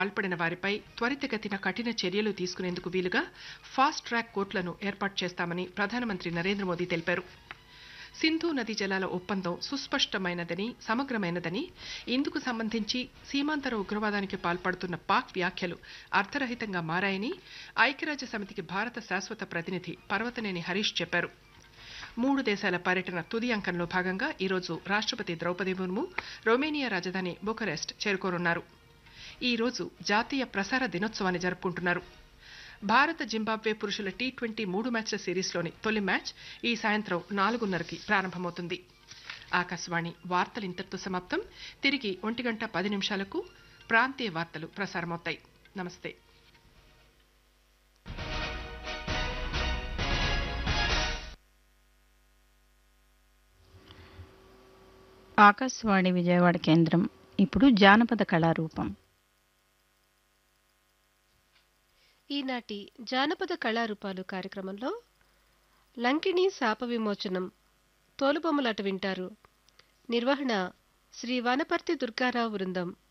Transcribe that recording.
పాల్పడిన వారిపై త్వరితగతిన కఠిన చర్యలు తీసుకునేందుకు వీలుగా ఫాస్ట్ ట్రాక్ కోర్టులను ఏర్పాటు చేస్తామని ప్రధానమంత్రి నరేంద్ర మోదీ తెలిపారు సింధు నదీ జలాల ఒప్పందం సుస్పష్టమైనదని సమగ్రమైనదని ఇందుకు సంబంధించి సీమాంతర ఉగ్రవాదానికి పాల్పడుతున్న పాక్ వ్యాఖ్యలు అర్థరహితంగా మారాయని ఐక్యరాజ్య సమితికి భారత శాశ్వత ప్రతినిధి పర్వతనేని హరీష్ చెప్పారు మూడు దేశాల పర్యటన తుది అంకంలో భాగంగా ఈరోజు రాష్ట్రపతి ద్రౌపది ముర్ము రొమేనియా రాజధాని బుకరెస్ట్ చేరుకోనున్నారు ఈ రోజు జాతీయ ప్రసార దినోత్సవాన్ని జరుపుకుంటున్నారు భారత జింబాబ్వే పురుషుల టీ ట్వంటీ మూడు మ్యాచ్ల సిరీస్లోని తొలి మ్యాచ్ ఈ సాయంత్రం నాలుగున్నరకి ప్రారంభమవుతుంది ఆకాశవాణి వార్తలు ఇంతటితో సమాప్తం తిరిగి ఒంటి గంట పది నిమిషాలకు ప్రాంతీయ వార్తలు ప్రసారమవుతాయి నమస్తే ఆకాశవాణి విజయవాడ కేంద్రం ఇప్పుడు జానపద కళారూపం ఈనాటి జానపద కళారూపాలు కార్యక్రమంలో లంకిణి శాప విమోచనం తోలుబొమ్మలాట వింటారు నిర్వహణ శ్రీ వనపర్తి దుర్గారావు బృందం